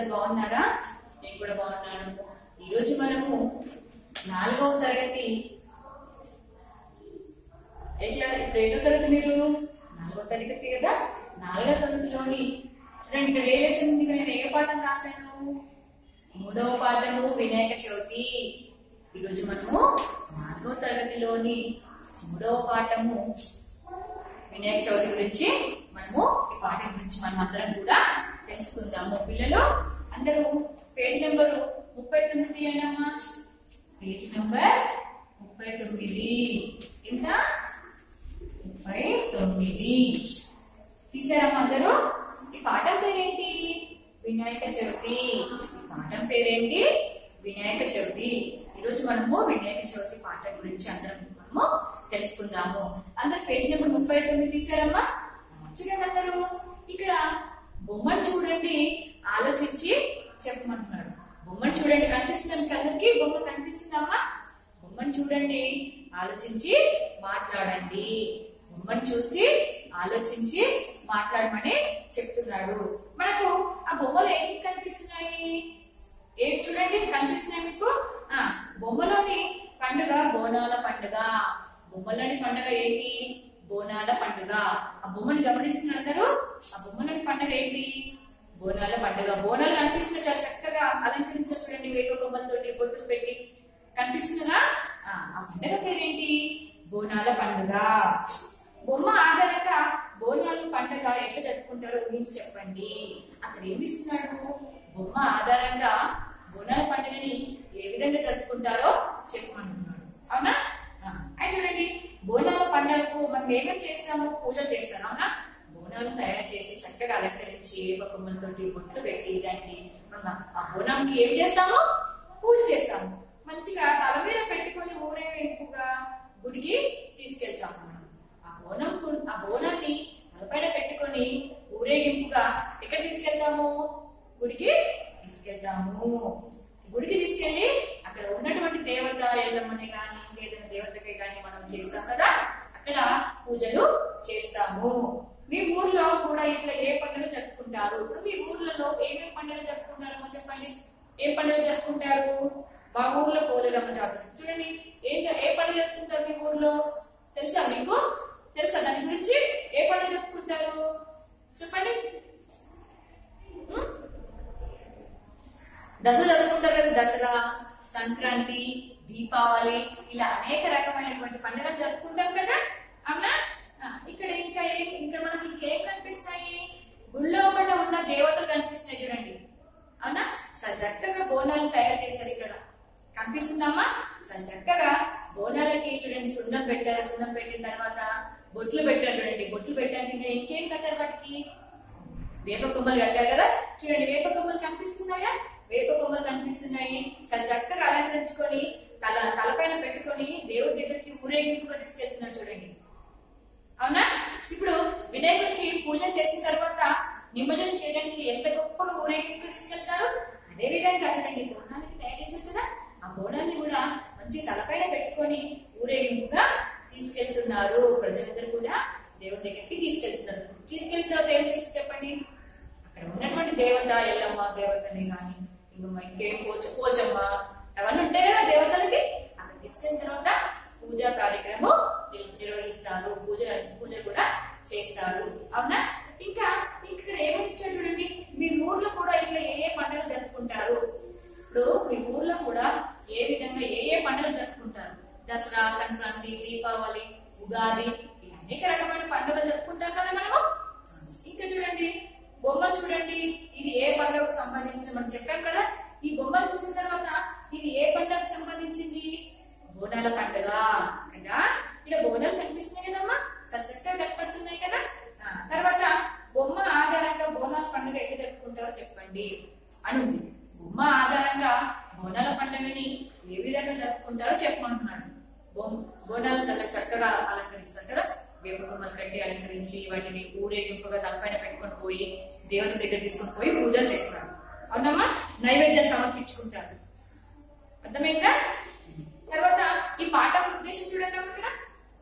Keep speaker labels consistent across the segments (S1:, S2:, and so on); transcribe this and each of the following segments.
S1: అందరు బాగున్నారా నేను కూడా బాగున్నాను ఈరోజు మనము నాలుగవ తరగతి ఎట్లా ఇప్పుడు ఏదో తరగతి మీరు నాలుగవ తరగతి కదా నాలుగవ తరగతిలోని చూడండి ఇక్కడ ఏ లెసన్ ఉంది ఇక్కడ నేను ఏ పాఠం రాశాను మూడవ పాఠము వినాయక చవితి ఈరోజు మనము నాలుగవ తరగతిలోని మూడవ పాఠము వినాయక చవితి గురించి మనము ఈ పాఠం గురించి మనం అందరం కూడా తెలుసుకుందాము పిల్లలు అందరూ పేజ్ నెంబర్ ముప్పై తొమ్మిది అన్నమా పేజ్ నెంబర్ ముప్పై తొమ్మిది ఎంత ముప్పై తొమ్మిది తీసారమ్మా అందరూ ఈ పాఠం పేరేంటి వినాయక చవితి ఈ పాఠం పేరేంటి వినాయక చవితి ఈరోజు మనము వినాయక చవితి పాఠం గురించి అందరం మనము తెలుసుకుందాము అందరు పేజ్ నెంబర్ ముప్పై తొమ్మిది తీసారమ్మా చూడండి అందరూ ఇక్కడ బొమ్మను చూడండి ఆలోచించి చెప్పమంటున్నాడు బొమ్మను చూడండి కనిపిస్తుంది మీకు అందరికి బొమ్మ కనిపిస్తుందమ్మా బొమ్మను చూడండి ఆలోచించి మాట్లాడండి బొమ్మను చూసి ఆలోచించి మాట్లాడమని చెప్తున్నాడు మనకు ఆ బొమ్మలు ఏం కనిపిస్తున్నాయి ఏం చూడండి కనిపిస్తున్నాయి మీకు ఆ బొమ్మలోని పండుగ బోనాల పండుగ బొమ్మలోని పండుగ ఏంటి బోనాల పండుగ ఆ బొమ్మని గమనిస్తున్నారు అందరూ ఆ బొమ్మలోని పండుగ ఏంటి బోనాల పండుగ బోనాలు కనిపిస్తున్నాయి చాలా చక్కగా అలంకరించారు చూడండి వేప బొమ్మలతోటి బొట్టులు పెట్టి కనిపిస్తున్నారా ఆ ఆ పండుగ పేరేంటి బోనాల పండుగ బొమ్మ ఆధారంగా బోనాలు పండుగ ఎట్లా జరుపుకుంటారో ఊహించి చెప్పండి అక్కడ ఏమి ఇస్తున్నాడు బొమ్మ ఆధారంగా బోనాల పండుగని ఏ విధంగా జరుపుకుంటారో చెప్పమంటున్నాడు అవునా ఆ, అయితే చూడండి బోనాల పండుగకు మనం ఏమేమి చేస్తాము పూజలు చేస్తాం అవునా బోనాలు తయారు చేసి చక్కగా అలంకరించి ఏప కొమ్మలతోటి బొట్లు పెట్టి దానికి మనం ఆ బోనానికి ఏం చేస్తాము పూజ చేస్తాము మంచిగా తల మీద పెట్టుకొని ఊరేగింపుగా గుడికి తీసుకెళ్తాము మనం ఆ బోనం కు- ఆ బోనాన్ని తలపైన పెట్టుకొని ఊరేగింపుగా ఎక్కడ తీసుకెళ్తాము గుడికి తీసుకెళ్తాము గుడికి తీసుకెళ్లి అక్కడ ఉన్నటువంటి దేవత ఎల్లమ్మని గాని ఇంకేదైనా దేవతకి గాని మనం చేస్తాం కదా అక్కడ పూజలు చేస్తాము మీ ఊర్లో కూడా ఇట్లా ఏ పండుగ జరుపుకుంటారు ఇప్పుడు మీ ఊర్లలో ఏమేమి పండుగలు జరుపుకుంటారో చెప్పండి ఏ పండుగ జరుపుకుంటారు మా ఊర్లో పోలేరమ్మ జాతర చూడండి ఏం జ- ఏ పండుగ జరుపుకుంటారు మీ ఊర్లో తెలుసా మీకు తెలుసా దాని గురించి ఏ పండుగ జరుపుకుంటారు చెప్పండి ఉం? దసరా జరుపుకుంటారు కదా దసరా సంక్రాంతి దీపావళి ఇలా అనేక రకమైనటువంటి పండుగలు జరుపుకుంటాం కదా అవునా ఆ, ఇక్కడ ఇంకా ఏం ఇక్కడ మనకి ఇంకేం కనిపిస్తాయి గుళ్ళో ఒకట ఉన్న దేవతలు కనిపిస్తున్నాయి చూడండి అవునా చాలా చక్కగా బోనాలు తయారు చేశారు ఇక్కడ కనిపిస్తుందమ్మా చాలా చక్కగా బోనాలకి చూడండి సున్నం పెట్టారు సున్నం పెట్టిన తర్వాత బొట్లు పెట్టారు చూడండి బొట్లు పెట్టారు ఇంకా ఇంకేం కట్టారు వాటికి వేప కొమ్మలు కట్టారు కదా చూడండి వేప కొమ్మలు కనిపిస్తున్నాయా వేప కొమ్మలు కనిపిస్తున్నాయి చాలా చక్కగా అలంకరించుకొని తల తలపైన పెట్టుకొని దేవుడి దగ్గరికి ఊరేగింపుగా తీసుకెళ్తున్నారు చూడండి అవునా ఇప్పుడు వినాయకుడికి పూజ చేసిన తర్వాత నిమజ్జనం చేయడానికి ఎంత గొప్పగా ఊరేగింపుగా తీసుకెళ్తారు అదే విధంగా చూడండి బోనాలకి తయారు చేశారు కదా ఆ బోనాన్ని కూడా మంచి తలపైన పెట్టుకొని ఊరేగింపుగా తీసుకెళ్తున్నారు ప్రజలందరూ కూడా దేవుడి దగ్గరికి తీసుకెళ్తున్నారు తీసుకెళ్ళిన తర్వాత ఏం చేసి చెప్పండి అక్కడ ఉన్నటువంటి దేవత ఎల్లమ్మ దేవతని కానీ ఇంకా ఇంకేం పోచ పోచమ్మ అవన్నీ ఉంటాయి కదా దేవతలకి అక్కడ తీసుకెళ్ళిన తర్వాత పూజా కార్యక్రమం నిర్- నిర్వహిస్తారు పూజ పూజ కూడా చేస్తారు అవునా ఇంకా ఇక్కడ ఏమని ఇచ్చారు చూడండి మీ ఊర్లో కూడా ఇట్లా ఏ ఏ పండుగలు జరుపుకుంటారు ఇప్పుడు మీ ఊర్లో కూడా ఏ విధంగా ఏ ఏ పండుగలు జరుపుకుంటారు దసరా సంక్రాంతి దీపావళి ఉగాది ఇలా అనేక రకమైన పండుగలు జరుపుకుంటాం కదా మనము ఇంకా చూడండి బొమ్మలు చూడండి ఇది ఏ పండుగకు సంబంధించింది మనం చెప్పాం కదా ఈ బొమ్మలు చూసిన తర్వాత ఇది ఏ పండుగకు సంబంధించింది బోనాల పండుగ కదా ఇక్కడ బోనాలు కనిపిస్తున్నాయి కదమ్మా చాలా చక్కగా కనపడుతున్నాయి కదా ఆ, తర్వాత బొమ్మ ఆధారంగా బోనాల పండుగ ఎట్లా జరుపుకుంటారో చెప్పండి అని ఉంది బొమ్మ ఆధారంగా బోనాల పండుగని ఏ విధంగా జరుపుకుంటారో చెప్పమంటున్నాడు బొమ్- బోనాలు చాలా చక్కగా అలంకరిస్తారు కదా వేప కొమ్మలు కట్టి అలంకరించి వాటిని ఊరేగింపుగా తలపైన పెట్టుకొని పోయి దేవత దగ్గర తీసుకొని పోయి పూజలు చేస్తారు అవునమ్మా నైవేద్యం సమర్పించుకుంటారు అర్థమైందా తర్వాత ఈ పాఠం ఉద్దేశం చూడండి అమ్మ ఇక్కడ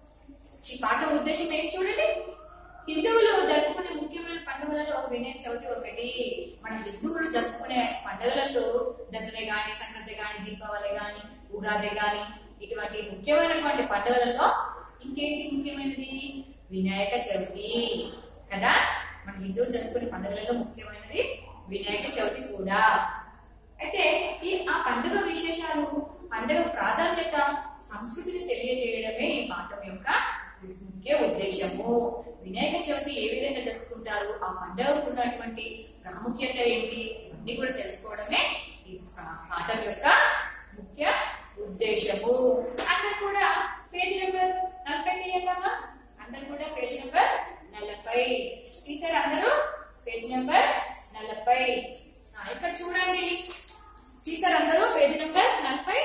S1: ఈ పాఠం ఉద్దేశం ఏంటి చూడండి హిందువులు జరుపుకునే ముఖ్యమైన పండుగలలో వినాయక చవితి ఒకటి చవితి మన హిందువులు జరుపుకునే పండుగలలో దసరా గాని సంక్రాంతి గాని దీపావళి గాని ఉగాది గాని ఇటువంటి ముఖ్యమైనటువంటి పండుగలలో ఇంకేంటి ముఖ్యమైనది వినాయక చవితి కదా మన హిందువులు జరుపుకునే పండుగలలో ముఖ్యమైనది వినాయక చవితి కూడా అయితే ఈ ఆ పండుగ విశేషాలు పండుగ ప్రాధాన్యత సంస్కృతిని తెలియజేయడమే ఈ పాఠం యొక్క ముఖ్య ఉద్దేశము వినాయక చవితి ఏ విధంగా జరుపుకుంటారు ఆ పండుగకు ఉన్నటువంటి ప్రాముఖ్యత ఏంటి అన్ని కూడా తెలుసుకోవడమే ఈ పా- పాఠం యొక్క ముఖ్య ఉద్దేశము అందరు కూడా పేజ్ నెంబర్ నలభై తీయమ్మా అందరు కూడా పేజ్ నెంబర్ నలభై తీసారు అందరూ పేజ్ నెంబర్ నలభై ఆ, ఇక్కడ చూడండి తీసారు అందరూ పేజ్ నెంబర్ నలభై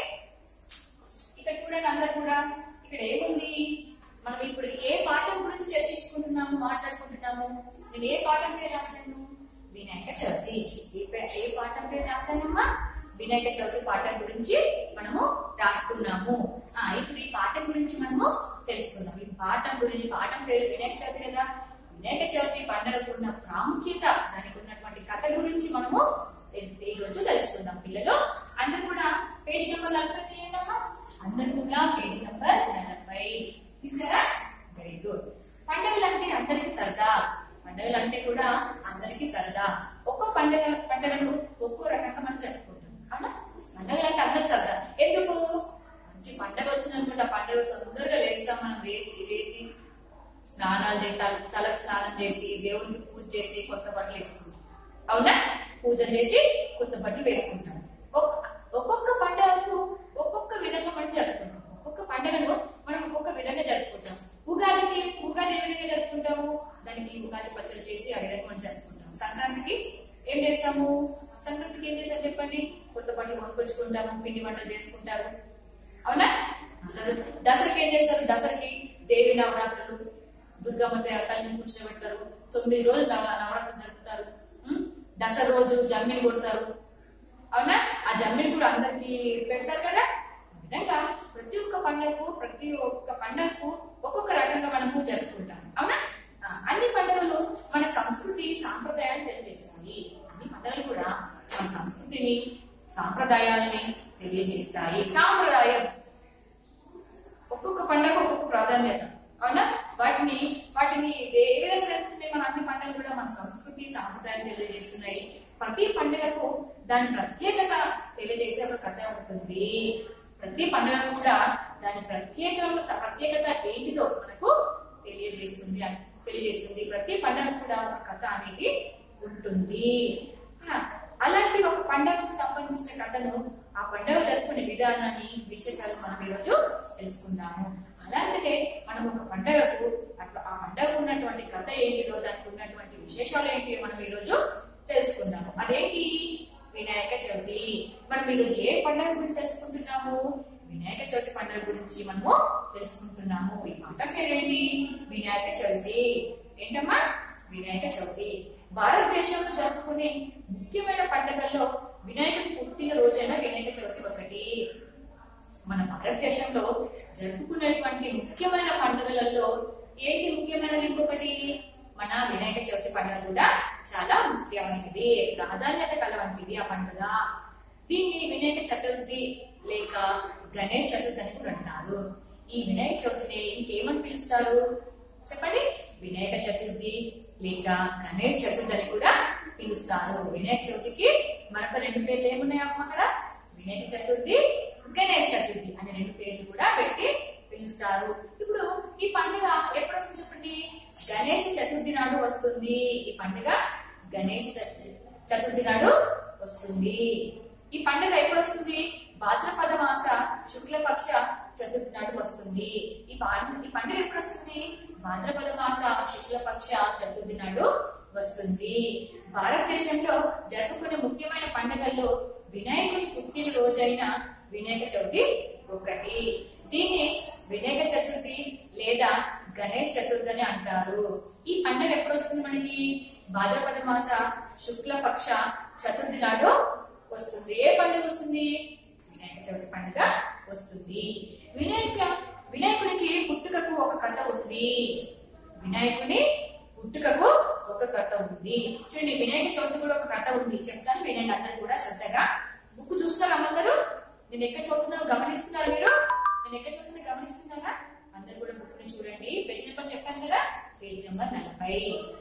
S1: ఇక్కడ చూడండి అందరు కూడా ఇక్కడ ఏముంది మనం ఇప్పుడు ఏ పాఠం గురించి చర్చించుకుంటున్నాము మాట్లాడుకుంటున్నాము నేను ఏ పాఠం పేరు రాశాను వినాయక చవితి ఏ పే- ఏ పాఠం పేరు రాశానమ్మా వినాయక చవితి పాఠం గురించి మనము రాసుకున్నాము ఆ ఇప్పుడు ఈ పాఠం గురించి మనము తెలుసుకుందాం ఈ పాఠం గురించి పాఠం పేరు వినాయక చవితి కదా వినాయక చవితి పండుగకు ఉన్న ప్రాముఖ్యత దానికి ఉన్నటువంటి కథ గురించి మనము తె- ఈ రోజు తెలుసుకుందాం పిల్లలు అందరు కూడా పేజ్ నెంబర్ నలభై తీయండమ్మా అందరు కూడా పేజ్ నెంబర్ నలభై తీసారా వెరీ గుడ్ పండుగలు అంటే అందరికి సరదా పండుగలు అంటే కూడా అందరికి సరదా ఒక్కో పండుగ పండుగను ఒక్కో రకంగా మనం జరుపుకుంటాం అవునా పండుగలు అంటే అందరు సరదా ఎందుకు మంచి పండుగ వచ్చిందనుకుంటే ఆ పండుగ తొందరగా లేస్తాం మనం లేచి లేచి స్నానాలు చేసి తల- తలకు స్నానం చేసి దేవుడికి పూజ చేసి కొత్త బట్టలు వేసుకుంటాం అవునా పూజ చేసి కొత్త బట్టలు వేసుకుంటాం ఒక్- ఒక్కొక్క పండుగకు ఒక్కొక్క విధంగా మనం జరుపుకుంటాం ఒక్కొక్క పండుగను మనం ఒక్కొక్క విధంగా జరుపుకుంటాం ఉగాదికి ఉగాది ఏ విధంగా జరుపుకుంటాము దానికి ఉగాది పచ్చడి చేసి ఆ విధంగా మనం జరుపుకుంటాం సంక్రాంతికి ఏం చేస్తాము సంక్రాంతికి ఏం చేస్తాం చెప్పండి కొత్త బట్టలు కొనుక్కొచ్చుకుంటాము పిండి వంటలు చేసుకుంటారు అవునా అందరూ దసరాకి ఏం చేస్తారు దసరాకి దేవి నవరాత్రులు దుర్గమ్మ తే- తల్లిని కూర్చోబెడతారు తొమ్మిది రోజులు నవ- నవరాత్రులు జరుపుతారు ఉం? దసరా రోజు జమ్మిని కొడతారు అవునా ఆ జమ్మిని కూడా అందరికి పెడతారు కదా ఆ విధంగా ప్రతి ఒక్క పండుగకు ప్రతి ఒక్క పండుగకు ఒక్కొక్క రకంగా మనము జరుపుకుంటాం అవునా ఆ, అన్ని పండుగలు మన సంస్కృతి సాంప్రదాయాలు తెలియజేస్తాయి అన్ని పండుగలు కూడా మన సంస్కృతిని సాంప్రదాయాల్ని తెలియజేస్తాయి సాంప్రదాయం ఒక్కొక్క పండుగ ఒక్కొక్క ప్రాధాన్యత అవునా వాటిని వాటిని ఏ విధంగా జరుగుతున్నాయి మన అన్ని పండుగలు కూడా మన సంస్కృతి సాంప్రదాయాలు తెలియజేస్తున్నాయి ప్రతి పండుగకు దాని ప్రత్యేకత తెలియజేసే ఒక కథ ఉంటుంది ప్రతి పండుగ కూడా దాని ప్రత్యేకత ప్రత్యేకత ఏంటిదో మనకు తెలియజేస్తుంది తెలియజేస్తుంది ప్రతి పండుగ కూడా ఒక కథ అనేది ఉంటుంది ఆ, అలాంటి ఒక పండుగకు సంబంధించిన కథను ఆ పండుగ జరుపుకునే విధానాన్ని విశేషాలు మనం ఈరోజు తెలుసుకుందాము అలాంటిదే మనం ఒక పండుగకు అట్లా ఆ పండుగకు ఉన్నటువంటి కథ ఏంటిదో దానికి ఉన్నటువంటి విశేషాలు ఏంటి మనం ఈరోజు తెలుసుకుందాము అదేంటి వినాయక చవితి మనం ఈరోజు ఏ పండుగ గురించి తెలుసుకుంటున్నాము వినాయక చవితి పండుగ గురించి మనము తెలుసుకుంటున్నాము ఈ మాట పేరేంటి వినాయక చవితి ఏంటమ్మా వినాయక చవితి భారతదేశంలో జరుపుకునే ముఖ్యమైన పండుగల్లో వినాయకుడి పుట్టిన రోజైన వినాయక చవితి ఒకటి మన భారతదేశంలో జరుపుకునేటువంటి ముఖ్యమైన పండుగలలో ఏంటి ముఖ్యమైనది ఇంకొకటి మన వినాయక చవితి పండుగ కూడా చాలా ముఖ్యమైనది ప్రాధాన్యత కలవంటిది ఆ పండుగ దీన్ని వినాయక చతుర్థి లేక గణేష్ చతుర్థి అని కూడా అంటారు ఈ వినాయక చవితిని ఇంకేమని పిలుస్తారు చెప్పండి వినాయక చతుర్థి లేక గణేష్ చతుర్థి అని కూడా పిలుస్తారు వినాయక చవితికి మరొక రెండు పేర్లు ఏమున్నాయి అమ్మ అక్కడ వినాయక చతుర్థి గణేష్ చతుర్థి అనే రెండు పేర్లు కూడా పెట్టి పిలుస్తారు ఇప్పుడు ఈ పండుగ ఎప్పుడు వస్తుంది చెప్పండి గణేష్ చతుర్థి నాడు వస్తుంది ఈ పండుగ గణేష్ చతు- చతుర్థి నాడు వస్తుంది ఈ పండుగ ఎప్పుడు వస్తుంది భాద్రపద మాస శుక్లపక్ష చతుర్థి నాడు వస్తుంది ఈ పా- ఈ పండుగ ఎప్పుడు వస్తుంది భాద్రపద మాస శుక్లపక్ష చతుర్థి నాడు వస్తుంది భారతదేశంలో జరుపుకునే ముఖ్యమైన పండుగల్లో వినాయకుడి పుట్టిన రోజైన వినాయక చవితి ఒకటి దీన్ని వినాయక చతుర్థి లేదా గణేష్ చతుర్థి అని అంటారు ఈ పండుగ ఎప్పుడు వస్తుంది మనకి భాద్రపద మాస శుక్లపక్ష చతుర్థి నాడు వస్తుంది ఏ పండుగ వస్తుంది వినాయక చవితి పండుగ వస్తుంది వినాయక వినాయకుడికి పుట్టుకకు ఒక కథ ఉంది వినాయకుని పుట్టుకకు ఒక కథ ఉంది చూడండి వినాయక చవితి కూడా ఒక కథ ఉంది చెప్తాను వినండి అందరు కూడా శ్రద్ధగా బుక్ చూస్తారా అందరూ నేను ఎక్కడ చదువుతున్నానో గమనిస్తున్నారా మీరు నేను ఎక్కడ చదువుతున్నా గమనిస్తున్నారా అందరు కూడా బుక్ ని చూడండి పేజ్ నెంబర్ చెప్పాను కదా పేజ్ నెంబర్ నలభై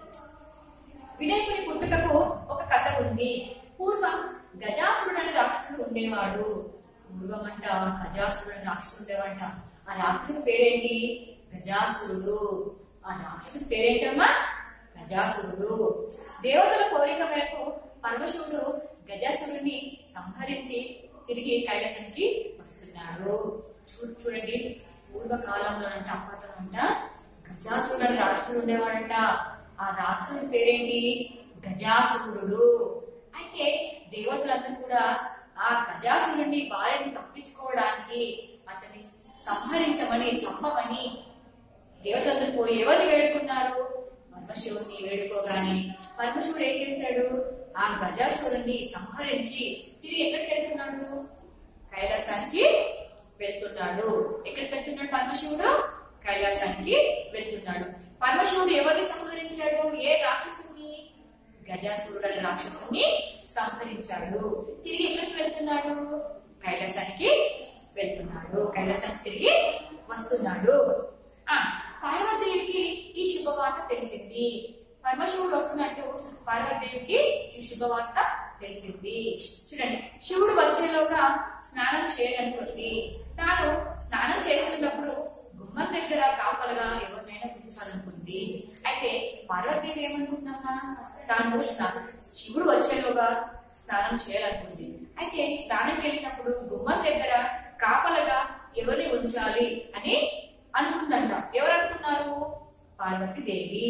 S1: వినాయకుని పుట్టుకకు ఒక కథ ఉంది పూర్వం గజాసురుడు అనే రాక్షసుడు ఉండేవాడు పూర్వం అంట గజాసురుడు అనే రాక్షసుడు ఉండేవాడంట ఆ రాక్షసుడి పేరేంటి గజాసురుడు ఆ రాక్షసుడి పేరేంటమ్మా గజాసురుడు దేవతల కోరిక మేరకు పరమశివుడు గజాసురుడిని సంహరించి తిరిగి కైలాసానికి వస్తున్నాడు చూ- చూడండి పూర్వకాలంలో అంట అప్పట్లో అంట గజాసురుడు అని రాక్షసుడు ఉండేవాడంట ఆ రాక్షసుడి పేరేంటి గజాసురుడు అయితే దేవతలందరూ కూడా ఆ గజాసురుడిని భార్యని తప్పించుకోవడానికి అతన్ని సంహరించమని చంపమని దేవతలందరూ పోయి ఎవరిని వేడుకున్నారు పరమశివుడిని వేడుకోగానే పరమశివుడు ఏం చేశాడు ఆ గజాసురుడిని సంహరించి తిరిగి ఎక్కడికి వెళ్తున్నాడు కైలాసానికి వెళ్తున్నాడు ఎక్కడికి వెళ్తున్నాడు పరమశివుడు కైలాసానికి వెళ్తున్నాడు పరమశివుడు ఎవరిని సంహరించాడు ఏ రాక్షసుని గజాసురుడు అనే రాక్షసుని సంహరించాడు తిరిగి ఎక్కడికి వెళ్తున్నాడు కైలాసానికి వెళ్తున్నాడు కైలాసానికి తిరిగి వస్తున్నాడు ఆ పార్వతీదేవికి ఈ శుభవార్త తెలిసింది పరమశివుడు వస్తున్నట్టు పార్వతీదేవికి ఈ శుభవార్త తెలిసింది చూడండి శివుడు వచ్చేలోగా స్నానం చేయాలనుకుంది తాను స్నానం చేస్తున్నప్పుడు గుమ్మం దగ్గర కాపలుగా ఎవరినైనా ఉంచాలనుకుంది అయితే పార్వతీదేవి ఏమనుకుందమ్మా తాను స్నా- శివుడు వచ్చేలోగా స్నానం చేయాలనుకుంది అయితే స్నానంకి వెళ్ళినప్పుడు గుమ్మం దగ్గర కాపలుగా ఎవరిని ఉంచాలి అని అనుకుందంట ఎవరు అనుకున్నారు పార్వతీదేవి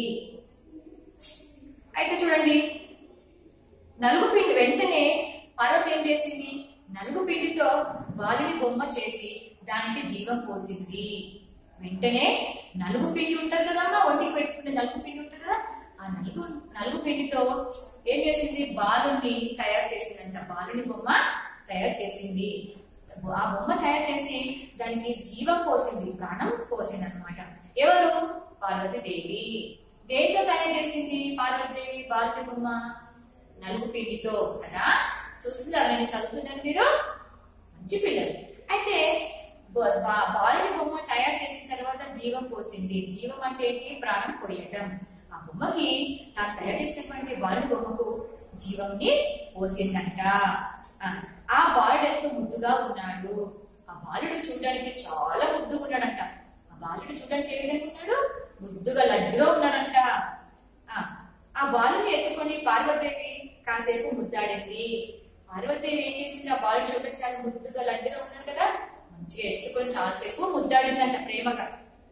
S1: అయితే చూడండి నలుగు పిండి వెంటనే పార్వతి ఏం చేసింది నలుగు పిండితో బాలుని బొమ్మ చేసి దానికి జీవం పోసింది వెంటనే నలుగు పిండి ఉంటది కదా అమ్మ, ఒంటికి పెట్టుకునే నలుగు పిండి ఉంటది కదా ఆ నలుగు నలుగు పిండితో ఏం చేసింది బాలుని తయారు చేసిందంట బాలుని బొమ్మ తయారు చేసింది ఆ బొమ్మ తయారు చేసి దానికి జీవం పోసింది ప్రాణం పోసింది అనమాట ఎవరు పార్వతీదేవి దేనితో తయారు చేసింది పార్వతీదేవి బాలుని బొమ్మ నలుగు పిండితో కదా చూస్తున్నారు నేను చదువుతున్నాను మీరు మంచి పిల్లలు అయితే బ- బా- బాలుని బొమ్మ తయారు చేసిన తర్వాత జీవం పోసింది జీవం అంటే ఏంటి ప్రాణం పోయటం ఆ బొమ్మకి తాను తయారు చేసినటువంటి బాలుని బొమ్మకు జీవంని పోసిందంట ఆ, ఆ బాలుడు ఎంతో ముద్దుగా ఉన్నాడు ఆ బాలుడు చూడడానికి చాలా ముద్దుగా ఉన్నాడంట ఆ బాలుడు చూడడానికి ఏ విధంగా ఉన్నాడు ముద్దుగా లడ్డుగా ఉన్నాడంట ఆ, ఆ బాలుని ఎత్తుకొని పార్వతీదేవి కాసేపు ముద్దాడింది పార్వతీదేవి ఏం చేసింది ఆ బాలు చూడడానికి చాలా ముద్దుగా లడ్డుగా ఉన్నాడు కదా మంచిగా ఎత్తుకొని చాలాసేపు ముద్దాడిందంట ప్రేమగా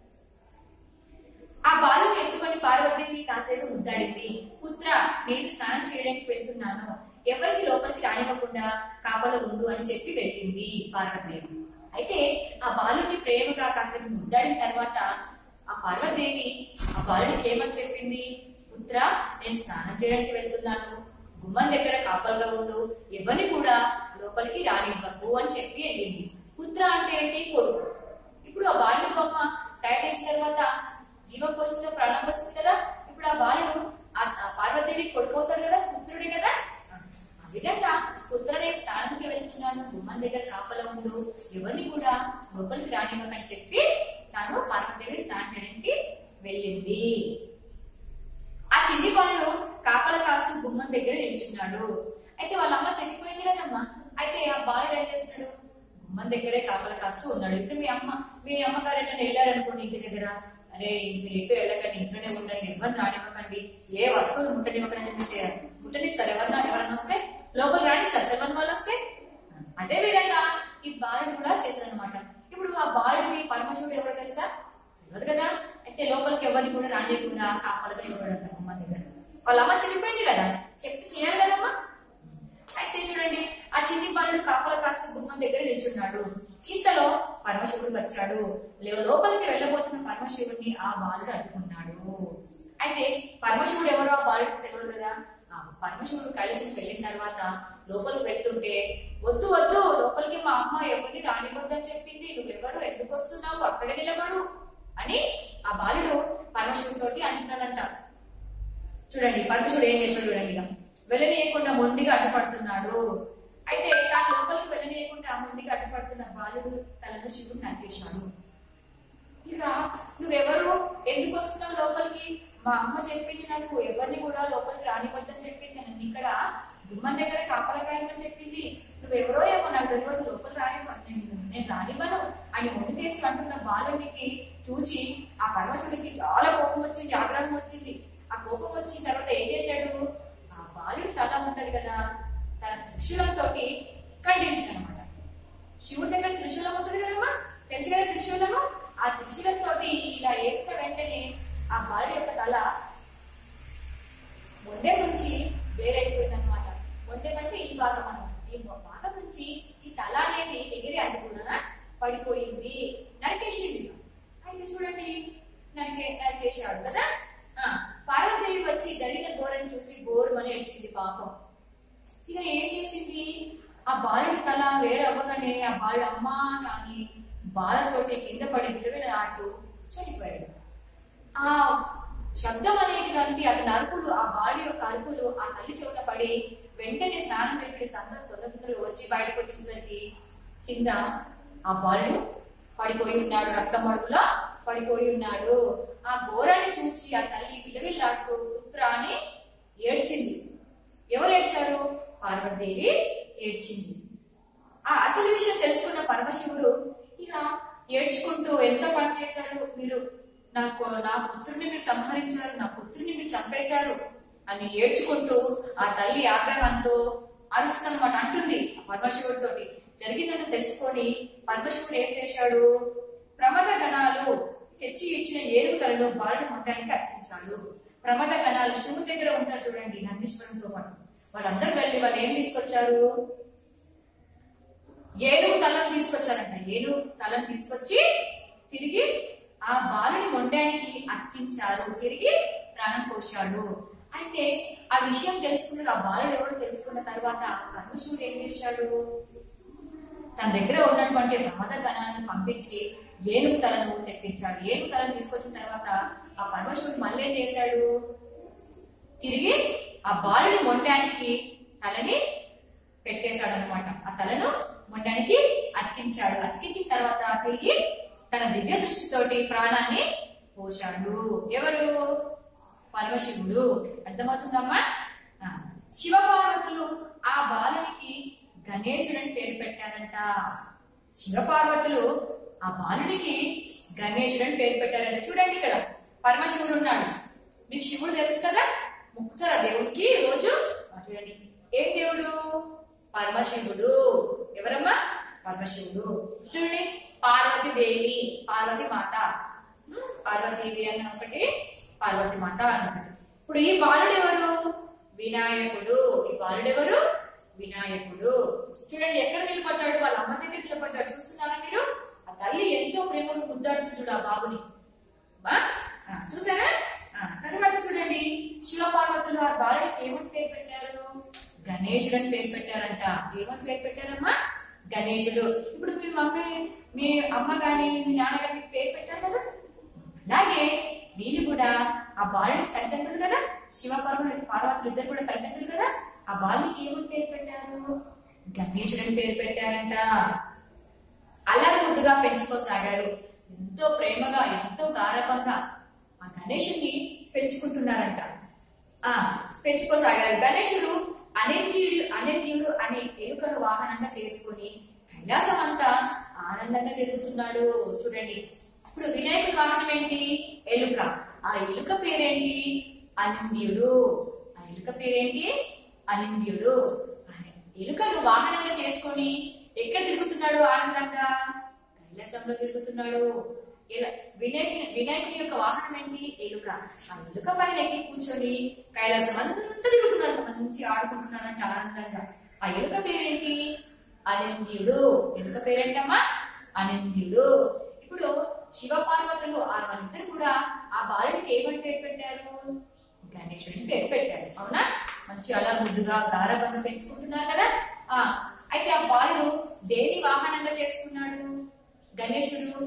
S1: ఆ బాలుని ఎత్తుకొని పార్వతీదేవి కాసేపు ముద్దాడింది పుత్ర నేను స్నానం చేయడానికి వెళ్తున్నాను ఎవరికి లోపలికి రానివ్వకుండా కాపలో ఉండు అని చెప్పి వెళ్ళింది పార్వతీదేవి అయితే ఆ బాలుని ప్రేమగా కాసేపు ముద్దాడిన తర్వాత ఆ పార్వతీదేవి ఆ బాలునికి ఏమని చెప్పింది పుత్ర నేను స్నానం చేయడానికి వెళ్తున్నాను గుమ్మం దగ్గర కాపలుగా ఉండు ఎవరిని కూడా లోపలికి రానివ్వకు అని చెప్పి వెళ్ళింది పుత్ర అంటే ఏంటి కొడుకు ఇప్పుడు ఆ బాలుని బొమ్మ తయారు చేసిన తర్వాత జీవం పోస్తుందో ప్రాణం పోస్తుంది కదా ఇప్పుడు ఆ బాలుడు ఆ ఆ పార్వతీదేవి కొడుకుతాడు కదా పుత్రుడే కదా ఆ విధంగా పుత్ర నేను స్నానానికి వెళ్తున్నాను గుమ్మం దగ్గర కాపలా ఉండు ఎవరిని కూడా లోపలికి రానివ్వకని చెప్పి తాను పార్వతీదేవి స్నానం చేయడానికి వెళ్ళింది ఆ చిన్ని బాలుడు కాపల కాస్తూ గుమ్మం దగ్గర నిల్చున్నాడు అయితే వాళ్ళ అమ్మ చనిపోయింది కదమ్మా అయితే ఆ బాలుడు ఏం చేస్తున్నాడు గుమ్మం దగ్గరే కాపల కాస్తూ ఉన్నాడు ఇప్పుడు మీ అమ్మ మీ అమ్మగారు ఎట్లా వెళ్ళారనుకోండి ఇంటి దగ్గర అరే మీరు ఎటు వెళ్ళకండి ఇంట్లోనే ఉండండి ఎవరు రానివ్వకండి ఏ వస్తువులు ముట్టనివ్వకండి అంటే ముట్టనిస్తారు ఎవరన్నా ఎవరన్నా వస్తే లోపల రాణిస్తారు ఎవరి వాళ్ళు వస్తే అదే విధంగా ఈ బాలుడు కూడా చేశాడు అనమాట ఇప్పుడు ఆ బాలుడికి పరమశివుడు ఎవరు తెలుసా తెలియదు కదా అయితే లోపలికి ఎవరిని కూడా రానియకుండా కాపాడుగా ఇవ్వడం అమ్మ దగ్గర వాళ్ళ అమ్మ చనిపోయింది కదా చెప్పి చేయాలి కదమ్మా అయితే చూడండి ఆ చిన్ని బాలుడు కాపల కాస్త గుమ్మం దగ్గర నిల్చున్నాడు ఇంతలో పరమశివుడు వచ్చాడు లే- లోపలికి వెళ్ళబోతున్న పరమశివుడిని ఆ బాలుడు అడ్డుకున్నాడు అయితే పరమశివుడు ఎవరో ఆ బాలుడికి తెలియదు కదా ఆ పరమశివుడు కైలాసం వెళ్ళిన తర్వాత లోపలికి వెళ్తుంటే వద్దు వద్దు లోపలికి మా అమ్మ ఎవరిని రానివద్దని చెప్పింది నువ్వెవరు ఎందుకు వస్తున్నావు అక్కడే నిలబడు అని ఆ బాలుడు పరమశివుడితోటి అంటున్నాడంట చూడండి పరమశివుడు ఏం చేస్తాడు చూడండి ఇక వెళ్ళనీయకుండా మొండిగా అడ్డుపడుతున్నాడు అయితే తాను లోపలికి వెళ్ళనీయకుండా మొండిగా అడ్డుపడుతున్న బాలుడు తలను శివుడు నరికేశాడు ఇక నువ్వెవరు ఎందుకు వస్తున్నావు లోపలికి మా అమ్మ చెప్పింది నాకు ఎవరిని కూడా లోపలికి రానివద్దని చెప్పింది నేను ఇక్కడ గుమ్మం దగ్గర కాపలకాయమని చెప్పింది నువ్వెవరో ఏమో నాకు తెలియదు లోపల రానివ్వను నేను నేను రానివ్వను అని వండి అంటున్న బాలుడికి చూచి ఆ పరమచుడికి చాలా కోపం వచ్చింది ఆగ్రహం వచ్చింది ఆ కోపం వచ్చిన తర్వాత ఏం చేశాడు ఆ బాలుడి తల ఉంటది కదా తన త్రిశూలంతో ఖండించాడు అనమాట శివుడి దగ్గర త్రిశూలం ఉంటుంది కదమ్మా తెలుసు కదా త్రిశూలము ఆ త్రిశూలంతో ఇలా వేసిన వెంటనే ఆ బాలుడి యొక్క తల మొండె నుంచి వేరైపోయింది అనమాట మొండె అంటే ఈ భాగం అన్నమాట ఈ భాగం నుంచి ఈ తల అనేది ఎగిరి అడ్డుకున్న పడిపోయింది నరికేసింది అయితే చూడండి నరికే నరికేసాడు కదా ఆ, పార్వతీదేవి వచ్చి జరిగిన ఘోరని చూసి ఘోరమని ఏడ్చింది పాపం ఇక ఏం చేసింది ఆ బాలుడి తల వేరే అవ్వగానే ఆ బాలుడు అమ్మా అని బాధతోటి కింద పడి విలువలాడుతూ చనిపోయాడు ఆ శబ్దం అనేది కలిపి అతని అరుపులు ఆ బాడీ యొక్క అరుపులు ఆ తల్లి చెవున పడి వెంటనే స్నానం వెళ్ళి తండ్రి తొలగింపులు వచ్చి బయటకు వచ్చేసరికి కింద ఆ బాలుడు పడిపోయి ఉన్నాడు రక్తమడుగులా పడిపోయి ఉన్నాడు ఆ ఘోరాన్ని చూసి ఆ తల్లి విలవిల్లాడుతూ పుత్ర అని ఏడ్చింది ఎవరు ఏడ్చారు పార్వతీదేవి ఏడ్చింది ఆ అసలు విషయం తెలుసుకున్న పరమశివుడు ఇక ఏడ్చుకుంటూ ఎంత పని చేశారు మీరు నాకు నా పుత్రుని మీరు సంహరించారు నా పుత్రుని మీరు చంపేశారు అని ఏడ్చుకుంటూ ఆ తల్లి ఆగ్రహంతో అరుస్తుందన్నమాట అంటుంది ఆ పరమశివుడితోటి జరిగిందని తెలుసుకొని పరమశివుడు ఏం చేశాడు ప్రమద గణాలు తెచ్చి ఇచ్చిన ఏనుగు తలలో బాలుడు మొట్టానికి అర్పించాడు ప్రమద గణాలు శివుడి దగ్గర ఉంటారు చూడండి నందీశ్వరంతో పాటు వాళ్ళందరూ వెళ్ళి వాళ్ళు ఏం తీసుకొచ్చారు ఏనుగు తలను తీసుకొచ్చారంట ఏనుగు తలను తీసుకొచ్చి తిరిగి ఆ బాలుని మొండానికి అర్పించారు తిరిగి ప్రాణం పోశాడు అయితే ఆ విషయం తెలుసుకున్న ఆ బాలుడు ఎవరు తెలుసుకున్న తర్వాత పరమశివుడు ఏం చేశాడు తన దగ్గర ఉన్నటువంటి ప్రమద గణాలను పంపించి ఏనుగు తలను తెప్పించాడు ఏనుగు తలను తీసుకొచ్చిన తర్వాత ఆ పరమశివుడు మళ్ళీ ఏం చేశాడు తిరిగి ఆ బాలుని మొండానికి తలని పెట్టేశాడు అనమాట ఆ తలను మొండానికి అతికించాడు అతికించిన తర్వాత తిరిగి తన దివ్య దృష్టితోటి ప్రాణాన్ని పోశాడు ఎవరు పరమశివుడు అర్థమవుతుందమ్మా ఆ, శివపార్వతులు ఆ బాలునికి గణేశుడని పేరు పెట్టారంట శివపార్వతులు ఆ బాలునికి గణేశుడని పేరు పెట్టారంట చూడండి ఇక్కడ పరమశివుడు ఉన్నాడు మీకు శివుడు తెలుసు కదా ముక్తర దేవుడికి రోజు ఆ, చూడండి ఏం దేవుడు పరమశివుడు ఎవరమ్మా పరమశివుడు చూడండి పార్వతి దేవి పార్వతి మాత ఉమ్, పార్వతీదేవి అని ఒకటి పార్వతి మాత అని ఒకటి ఇప్పుడు ఈ బాలుడు ఎవరు వినాయకుడు ఈ బాలుడు ఎవరు వినాయకుడు చూడండి ఎక్కడ నిలబడ్డాడు వాళ్ళ అమ్మ దగ్గర నిలబడ్డాడు చూస్తున్నారా మీరు ఆ తల్లి ఎంతో ప్రేమగా ముద్దాడుతుంది చూడు ఆ బాబుని బా ఆ, చూసారా ఆ, తర్వాత చూడండి శివ పార్వతులు ఆ బాలుడికి ఏమని పేరు పెట్టారు గణేశుడు అని పేరు పెట్టారంట ఏమని పేరు పెట్టారమ్మా గణేశుడు ఇప్పుడు మీ మమ్మీ మీ అమ్మ గాని మీ నాన్నగారి మీకు పేరు పెట్టారు కదా అలాగే వీళ్ళు కూడా ఆ బాలుడికి తల్లిదండ్రులు కదా శివ పార్వతులు పార్వతులు ఇద్దరు కూడా తల్లిదండ్రులు కదా ఆ బాలుడికి ఏమని పేరు పెట్టారు గణేశుడు అని పేరు పెట్టారంట అల్లరి ముద్దుగా పెంచుకోసాగారు ఎంతో ప్రేమగా ఎంతో గారభంగా ఆ గణేశుని పెంచుకుంటున్నారంట ఆ పెంచుకోసాగారు గణేశుడు అనిర్దీయుడు అనిర్దీయుడు అనే ఎలుకను వాహనంగా చేసుకుని కైలాసం అంతా ఆనందంగా తిరుగుతున్నాడు చూడండి ఇప్పుడు వినాయకుడి వాహనం ఏంటి ఎలుక ఆ ఎలుక పేరేంటి అనింద్యుడు ఆ ఎలుక పేరేంటి అనింద్యుడు ఎలుకను వాహనంగా చేసుకొని ఎక్కడ తిరుగుతున్నాడు ఆనందంగా కైలాసంలో తిరుగుతున్నాడు ఇలా వినాయకుని వినాయకుని యొక్క వాహనం ఏంటి ఎలుక ఆ ఎలుక పైన ఎక్కి కూర్చొని కైలాసం అంతా తిరుగుతున్నాడు మంచి ఆడుకుంటున్నాడంట ఆనందంగా ఆ ఎలుక పేరేంటి అనింద్యుడు ఎలుక పేరేంటమ్మా అనింద్యుడు ఇప్పుడు శివ పార్వతులు ఆ వాళ్ళిద్దరు కూడా ఆ బాలుడికి ఏమని పేరు పెట్టారు గణేశుడిని పేరు పెట్టారు అవునా మంచి అలా ముద్దుగా గారబంగా పెంచుకుంటున్నారు కదా ఆ అయితే ఆ బాలుడు దేని వాహనంగా చేసుకున్నాడు గణేశుడు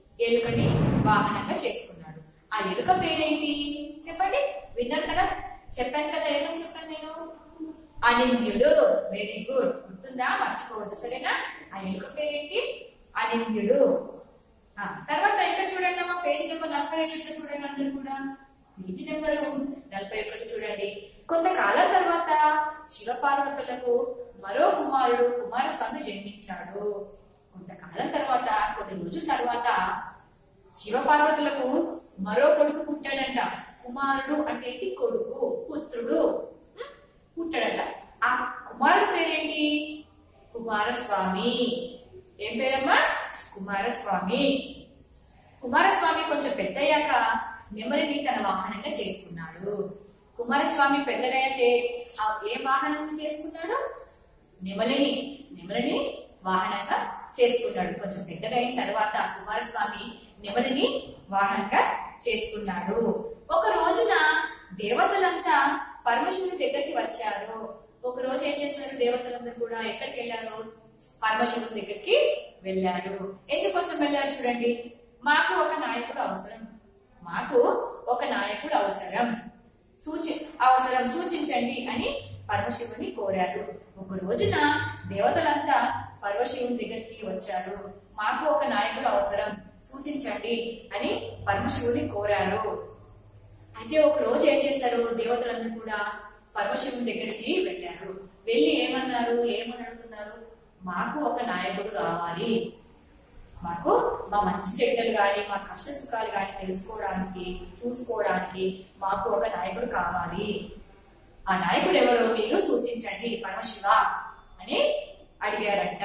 S1: ఎలుకని వాహనంగా చేసుకున్నాడు ఆ ఎలుక పేరేంటి చెప్పండి విన్నారు కదా చెప్పాను కదా ఏమని చెప్పాను నేను అనింద్యుడు వెరీ గుడ్ గుర్తుందా మర్చిపోవద్దు సరేనా ఆ ఎలుక పేరేంటి అనింద్యుడు ఆ, తర్వాత ఇంకా చూడండి అమ్మా పేజీ నెంబర్ నలభై ఐదు చూడండి అందరూ కూడా పేజీ నెంబర్ నలభై ఒకటి చూడండి కొంతకాలం తర్వాత శివపార్వతులకు మరో కుమారుడు కుమారస్వామి జన్మించాడు కొంతకాలం తర్వాత కొన్ని రోజుల తర్వాత శివపార్వతులకు మరో కొడుకు పుట్టాడంట కుమారుడు అంటే ఏంటి కొడుకు పుత్రుడు ఉం? పుట్టాడంట ఆ కుమారుడు పేరేంటి కుమారస్వామి ఏం పేరమ్మా కుమారస్వామి కుమారస్వామి కొంచెం పెద్దయ్యాక నెమలిని తన వాహనంగా చేసుకున్నాడు కుమారస్వామి పెద్దగా అయితే ఆ ఏ వాహనం చేసుకున్నాడు నెమలిని నెమలిని వాహనంగా చేసుకున్నాడు కొంచెం పెద్దగా అయిన తర్వాత కుమారస్వామి నెమలిని వాహనంగా చేసుకున్నాడు ఒక రోజున దేవతలంతా పరమశివుని దగ్గరికి వచ్చారు ఒక రోజు ఏం చేశారు దేవతలందరూ కూడా ఎక్కడికి వెళ్ళారు పరమశివుని దగ్గరికి వెళ్ళారు ఎందుకోసం వెళ్ళారు చూడండి మాకు ఒక నాయకుడు అవసరం మాకు ఒక నాయకుడు అవసరం సూచి అవసరం సూచించండి అని పరమశివుని కోరారు ఒక రోజున దేవతలంతా పరమశివుని దగ్గరికి వచ్చారు మాకు ఒక నాయకుడు అవసరం సూచించండి అని పరమశివుని కోరారు అయితే ఒక రోజు ఏం చేశారు దేవతలందరూ కూడా పరమశివుని దగ్గరికి వెళ్ళారు వెళ్ళి ఏమన్నారు ఏమని అడుగుతున్నారు మాకు ఒక నాయకుడు కావాలి మాకు మా మంచి చెడ్డలు కానీ మా కష్ట సుఖాలు కానీ తెలుసుకోవడానికి చూసుకోవడానికి మాకు ఒక నాయకుడు కావాలి ఆ నాయకుడు ఎవరో మీరు సూచించండి పరమశివ అని అడిగారంట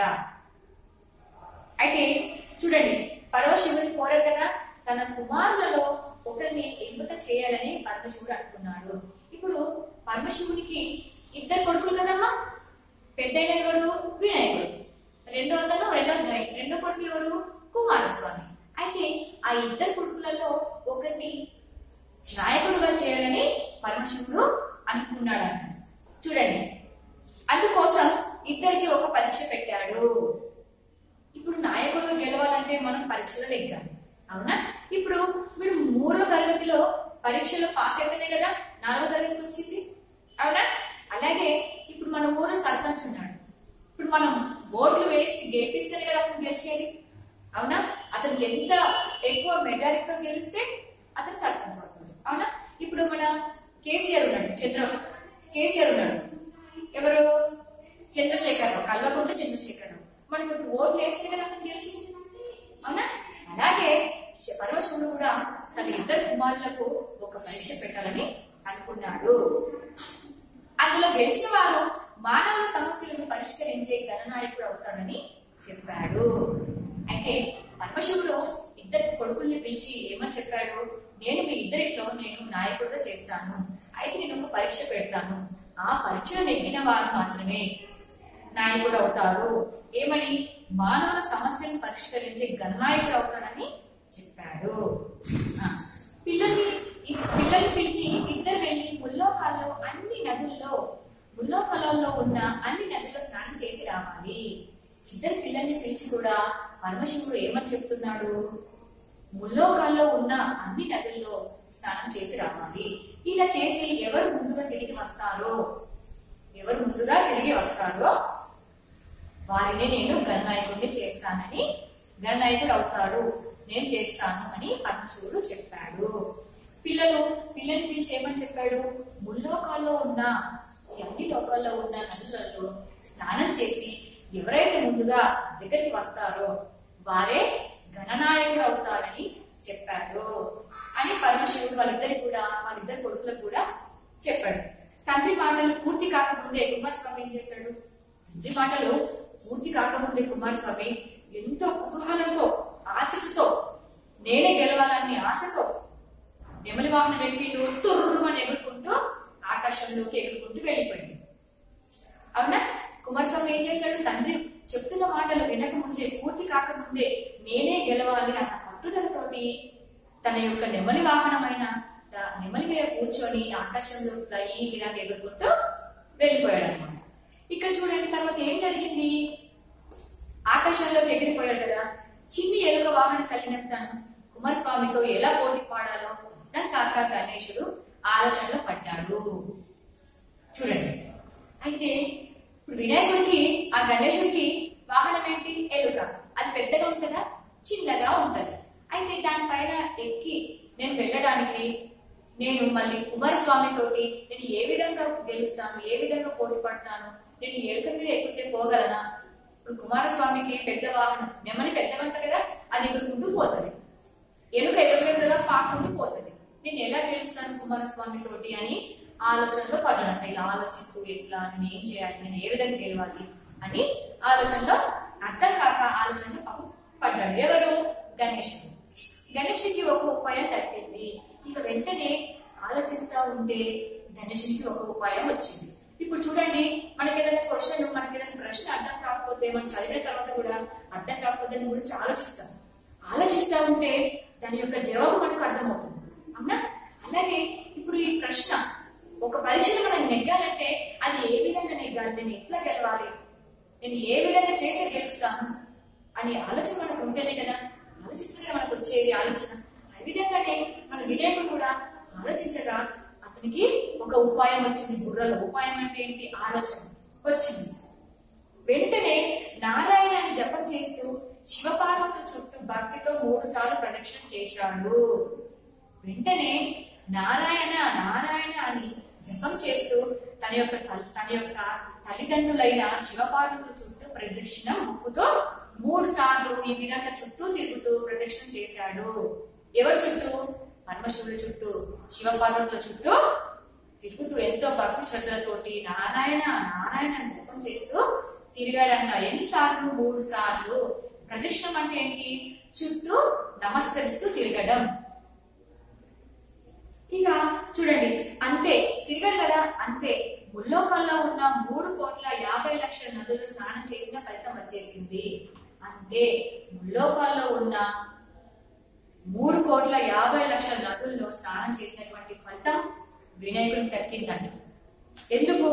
S1: అయితే చూడండి పరమశివుని కోరారు కదా తన కుమారులలో ఒకరిని ఎంపిక చేయాలని పరమశివుడు అనుకున్నాడు ఇప్పుడు పరమశివునికి ఇద్దరు కొడుకులు కదమ్మా పెద్దయిన ఎవరు వినాయకుడు రెండో అతను రెండో వినాయకుడు. రెండో కొడుకు ఎవరు కుమారస్వామి అయితే ఆ ఇద్దరు కొడుకులలో ఒకరిని నాయకుడుగా చేయాలని పరమశివుడు అనుకున్నాడు చూడండి అందుకోసం ఇద్దరికి ఒక పరీక్ష పెట్టాడు ఇప్పుడు నాయకుడు గెలవాలంటే మనం పరీక్షలు నెగ్గాలి అవునా ఇప్పుడు మీరు మూడో తరగతిలో పరీక్షలో పాస్ అయితేనే కదా నాలుగో తరగతికి వచ్చింది అవునా అలాగే ఇప్పుడు మన ఊరు సర్పంచ్ ఉన్నాడు ఇప్పుడు మనం ఓట్లు వేసి గెలిపిస్తేనే కదా అతను గెలిచేది అవునా అతను ఎంత ఎక్కువ మెజారిటీతో గెలిస్తే అతను సర్పంచ్ అవుతుంది అవునా ఇప్పుడు మన కేసీఆర్ ఉన్నాడు చంద్ర కేసీఆర్ ఉన్నాడు ఎవరు చంద్రశేఖర్ రావు కల్వకుంట్ల చంద్రశేఖర్ రావు మనం ఇప్పుడు ఓట్లు వేస్తే కదా అతను గెలిచింది అవునా అలాగే శ- పరమశివుడు కూడా తన ఇద్దరు కుమారులకు ఒక పరీక్ష పెట్టాలని అనుకున్నాడు అందులో గెలిచిన వారు మానవ సమస్యలను పరిష్కరించే గణనాయకుడు అవుతాడని చెప్పాడు అయితే పరమశివుడు ఇద్దరు కొడుకుల్ని పిలిచి ఏమని చెప్పాడు నేను మీ ఇద్దరిలో నేను నాయకుడిగా చేస్తాను అయితే నేను ఒక పరీక్ష పెడతాను ఆ పరీక్షలో నెగ్గిన వారు మాత్రమే నాయకుడు అవుతారు ఏమని మానవ సమస్యలను పరిష్కరించే గణనాయకుడు అవుతాడని చెప్పాడు ఆ, పిల్లల్ని ఈ పిల్లల్ని పిలిచి ఇద్దరు వెళ్ళి ముల్లోకాల్లో అన్ని నదుల్లో ముల్లోకాలలో ఉన్న అన్ని నదుల్లో స్నానం చేసి రావాలి ఇద్దరు పిల్లల్ని పిలిచి కూడా పరమశివుడు ఏమని చెప్తున్నాడు ముల్లోకాల్లో ఉన్న అన్ని నదుల్లో స్నానం చేసి రావాలి ఇలా చేసి ఎవరు ముందుగా తిరిగి వస్తారో ఎవరు ముందుగా తిరిగి వస్తారో వారిని నేను గణనాయకుడిని చేస్తానని గణనాయకుడు అవుతాడు నేను చేస్తాను అని పరమశివుడు చెప్పాడు పిల్లలు పిల్లల్ని పిలిచి ఏమని చెప్పాడు ముల్లోకాల్లో ఉన్న ఈ అన్ని లోకాల్లో ఉన్న నదులలో స్నానం చేసి ఎవరైతే ముందుగా దగ్గరికి వస్తారో వారే గణనాయకుడు అవుతారని చెప్పాడు అని పరమశివుడు వాళ్ళిద్దరికి కూడా వాళ్ళిద్దరి కొడుకులకు కూడా చెప్పాడు తండ్రి మాటలు పూర్తి కాకముందే కుమారస్వామి ఏం చేశాడు తండ్రి మాటలు పూర్తి కాకముందే కుమారస్వామి ఎంతో కుతూహలంతో ఆతృతతో నేనే గెలవాలని ఆశతో నెమలి వాహనం ఎక్కిండు తుర్రుమని ఎగురుకుంటూ ఆకాశంలోకి ఎగురుకుంటూ వెళ్ళిపోయింది అవునా కుమారస్వామి ఏం చేశాడు తండ్రి చెప్తున్న మాటలు వినక ముందే పూర్తి కాకముందే నేనే గెలవాలి అన్న పట్టుదలతోటి తన యొక్క నెమలి వాహనమైన త- నెమలి మీద కూర్చొని ఆకాశంలో ఈ విధంగా ఎగురుకుంటూ వెళ్ళిపోయాడు అనమాట ఇక్కడ చూడండి తర్వాత ఏం జరిగింది ఆకాశంలోకి ఎగిరిపోయాడు కదా చిన్ని ఎలుక వాహనం కలిగిన తను కుమారస్వామితో ఎలా పోటీ పాడాలో తన కాక గణేశుడు ఆలోచనలో పడ్డాడు చూడండి అయితే ఇప్పుడు వినాయకుడికి ఆ గణేశుడికి వాహనం ఏంటి ఎలుక అది పెద్దగా ఉంటుందా చిన్నగా ఉంటది అయితే దానిపైన ఎక్కి నేను వెళ్ళడానికి నేను మళ్ళీ కుమారస్వామి తోటి నేను ఏ విధంగా గెలుస్తాను ఏ విధంగా పోటీ పడతాను నేను ఎలుక మీద ఎక్కితే పోగలనా ఇప్పుడు కుమారస్వామికి పెద్ద వాహనం నెమలి పెద్దగా ఉంటుంది కదా అది ఎగురుకుంటూ పోతుంది ఎలుక ఎదురుగా పాకుంటూ పోతుంది నేను ఎలా గెలుస్తాను కుమారస్వామి తోటి అని ఆలోచనలో పడ్డాడంట ఇలా ఆలోచిస్తూ ఎట్లా నేను ఏం చేయాలి నేను ఏ విధంగా గెలవాలి అని ఆలోచనలో అర్థం కాక ఆలోచనలో పాపం పడ్డాడు ఎవరు గణేశుడు గణేశుడికి ఒక ఉపాయం తట్టింది ఇక వెంటనే ఆలోచిస్తా ఉంటే గణేశుడికి ఒక ఉపాయం వచ్చింది ఇప్పుడు చూడండి మనకి ఏదైనా క్వశ్చన్ మనకి ఏదైనా ప్రశ్న అర్థం కాకపోతే మనం చదివిన తర్వాత కూడా అర్థం కాకపోతే దాని గురించి ఆలోచిస్తాం ఆలోచిస్తా ఉంటే దాని యొక్క జవాబు మనకు అర్థమవుతుంది అవునా అలాగే ఇప్పుడు ఈ ప్రశ్న ఒక పరీక్షను మనం నెగ్గాలంటే అది ఏ విధంగా నెగ్గాలి నేను ఎట్లా గెలవాలి నేను ఏ విధంగా చేస్తే గెలుస్తాను అనే ఆలోచన మనకు ఉంటేనే కదా ఆలోచిస్తేనే మనకు వచ్చేది ఆలోచన ఆ విధంగానే మన వినాయకుడు కూడా ఆలోచించగా అతనికి ఒక ఉపాయం వచ్చింది బుర్రలో ఉపాయం అంటే ఏంటి ఆలోచన వచ్చింది వెంటనే నారాయణ అని జపం చేస్తూ శివపార్వతుల చుట్టూ భక్తితో మూడు సార్లు ప్రదక్షిణ చేశాడు వెంటనే నారాయణ నారాయణ అని జపం చేస్తూ తన యొక్క తల్- తన యొక్క తల్లిదండ్రులైన శివపార్వతుల చుట్టూ ప్రదక్షిణ ముక్కుతో మూడు సార్లు ఈ విధంగా చుట్టూ తిరుగుతూ ప్రదక్షిణ చేశాడు ఎవరి చుట్టూ పరమశివుడి చుట్టూ శివపార్వతుల చుట్టూ తిరుగుతూ ఎంతో భక్తి శ్రద్ధలతోటి నారాయణ నారాయణ అని జపం చేస్తూ తిరిగాడంట ఎన్నిసార్లు మూడు సార్లు ప్రదక్షిణం అంటే ఏంటి చుట్టూ నమస్కరిస్తూ తిరగడం ఇక చూడండి అంతే తిరగడు కదా అంతే ముల్లోకాల్లో ఉన్న మూడు కోట్ల యాభై లక్షల నదులు స్నానం చేసిన ఫలితం వచ్చేసింది అంతే ముల్లోకాల్లో ఉన్న మూడు కోట్ల యాభై లక్షల నదుల్లో స్నానం చేసినటువంటి ఫలితం వినాయకుడికి దక్కిందంట ఎందుకు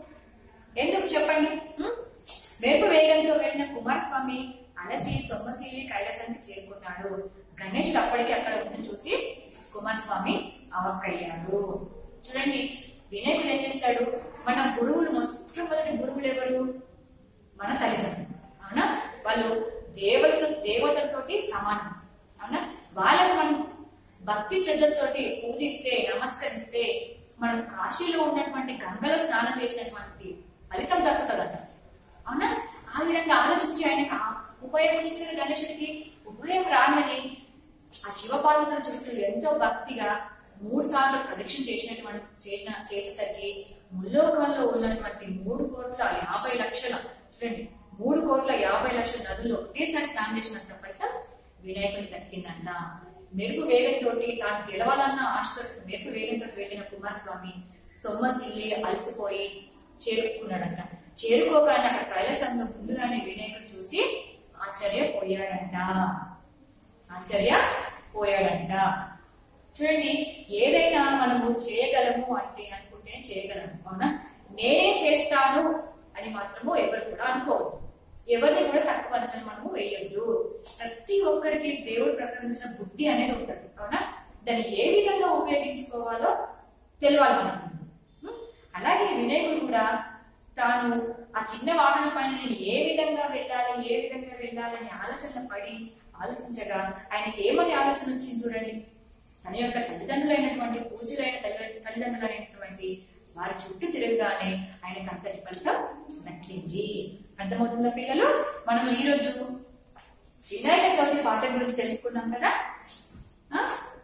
S1: ఎందుకు చెప్పండి హ్మ్? మెరుపు వేగంతో వెళ్ళిన కుమారస్వామి అలసి సొమ్మసిల్లి కైలాసానికి చేరుకున్నాడు గణేశుడు అప్పటికి అక్కడ ఉండి చూసి కుమారస్వామి అవక్కయ్యాడు చూడండి వినాయకుడు ఏం చేస్తాడు మన గురువులు మొట్టమొదటి గురువులు ఎవరు మన తల్లిదండ్రులు అవునా వాళ్ళు దేవతలతో దేవతలతోటి సమానం అవునా వాళ్ళని మనం భక్తి శ్రద్ధలతోటి పూజిస్తే నమస్కరిస్తే మనం కాశీలో ఉన్నటువంటి గంగలో స్నానం చేసినటువంటి ఫలితం దక్కుతుందట అవునా ఆ విధంగా ఆలోచించి ఆయనకు ఆ ఉపాయం వచ్చింది కదా గణేశుడికి ఉపాయం రాగానే ఆ శివపార్వతుల చుట్టూ ఎంతో భక్తిగా మూడు సార్లు ప్రదక్షిణ చేసినటువంటి చేసిన చేసేసరికి ముల్లోకంలో ఉన్నటువంటి మూడు కోట్ల యాభై లక్షల చూడండి మూడు కోట్ల యాభై లక్షల నదుల్లో ఒకేసారి స్నానం చేసినంత ఫలితం వినాయకుడికి దక్కిందంట మెరుపు వేగంతో తాను గెలవాలన్న ఆశతో మెరుపు వేగంతో వెళ్ళిన కుమారస్వామి సొమ్మసిల్లి అలసిపోయి చేరుకున్నాడంట చేరుకోగానే అక్కడ కైలాసంలో ముందుగానే వినాయకుడు చూసి ఆశ్చర్యపోయాడంట ఆశ్చర్య పోయాడంట చూడండి ఏదైనా మనము చేయగలము అంటే అనుకుంటే చేయగలము అవునా నేనే చేస్తాను అని మాత్రము ఎవరు కూడా అనుకోవద్దు ఎవరిని కూడా తక్కువ అంచనా మనము వేయొద్దు ప్రతి ఒక్కరికి దేవుడు ప్రసాదించిన బుద్ధి అనేది ఉంటుంది అవునా దాన్ని ఏ విధంగా ఉపయోగించుకోవాలో తెలియాలి మనకు ఉం? అలాగే వినాయకుడు కూడా తాను ఆ చిన్న వాహనం పైన నేను ఏ విధంగా వెళ్ళాలి ఏ విధంగా వెళ్ళాలి అనే ఆలోచన పడి ఆలోచించగా ఆయనకి ఏమని ఆలోచన వచ్చింది చూడండి తన యొక్క తల్లిదండ్రులైనటువంటి పూజలైన తల్లి తల్లిదండ్రులైనటువంటి వారి చుట్టూ తిరగగానే ఆయనకు అంతటి ఫలితం దక్కింది అర్థమవుతుందా పిల్లలు మనం ఈ రోజు వినాయక చవితి పాఠం గురించి తెలుసుకున్నాం కదా ఆ?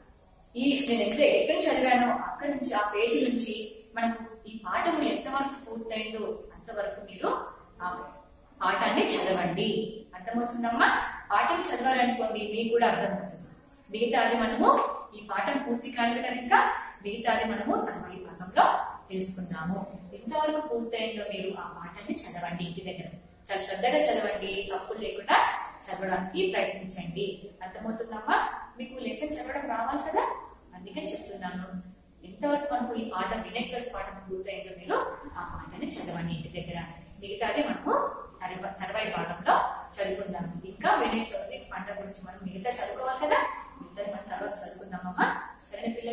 S1: ఈ నేను ఎంత ఎక్కడ చదివానో అక్కడి నుంచి ఆ పేజీ నుంచి మనకు ఈ పాఠం ఎంతవరకు పూర్తయిందో అంతవరకు మీరు ఆ పాఠాన్ని చదవండి అర్థమవుతుందమ్మా పాఠం చదవాలనుకోండి మీకు కూడా అర్థమవుతుంది మిగతాది మనము ఈ పాఠం పూర్తి కాలేదు కనుక మిగతాది మనము తర్వాయి భాగంలో తెలుసుకుందాము ఎంతవరకు పూర్తయిందో మీరు ఆ పాఠాన్ని చదవండి ఇంటి దగ్గర చాలా శ్రద్ధగా చదవండి తప్పులు లేకుండా చదవడానికి ప్రయత్నించండి అర్థమవుతుందమ్మా మీకు లెసన్ చదవడం రావాలి కదా అందుకని చెప్తున్నాను ఎంతవరకు మనకు ఈ పాఠం వినయ చదువు పాఠం పూర్తయిందో మీరు ఆ పాఠాన్ని చదవండి ఇంటి దగ్గర మిగతాది మనము తర్వా- తర్వాయి భాగంలో చదువుకుందాం ఇంకా వినయ చవితి పండుగ గురించి మనం మిగతా చదువుకోవాలి కదా మిగతా మనం తర్వాత చదువుకుందామమ్మా సరే పిల్లలు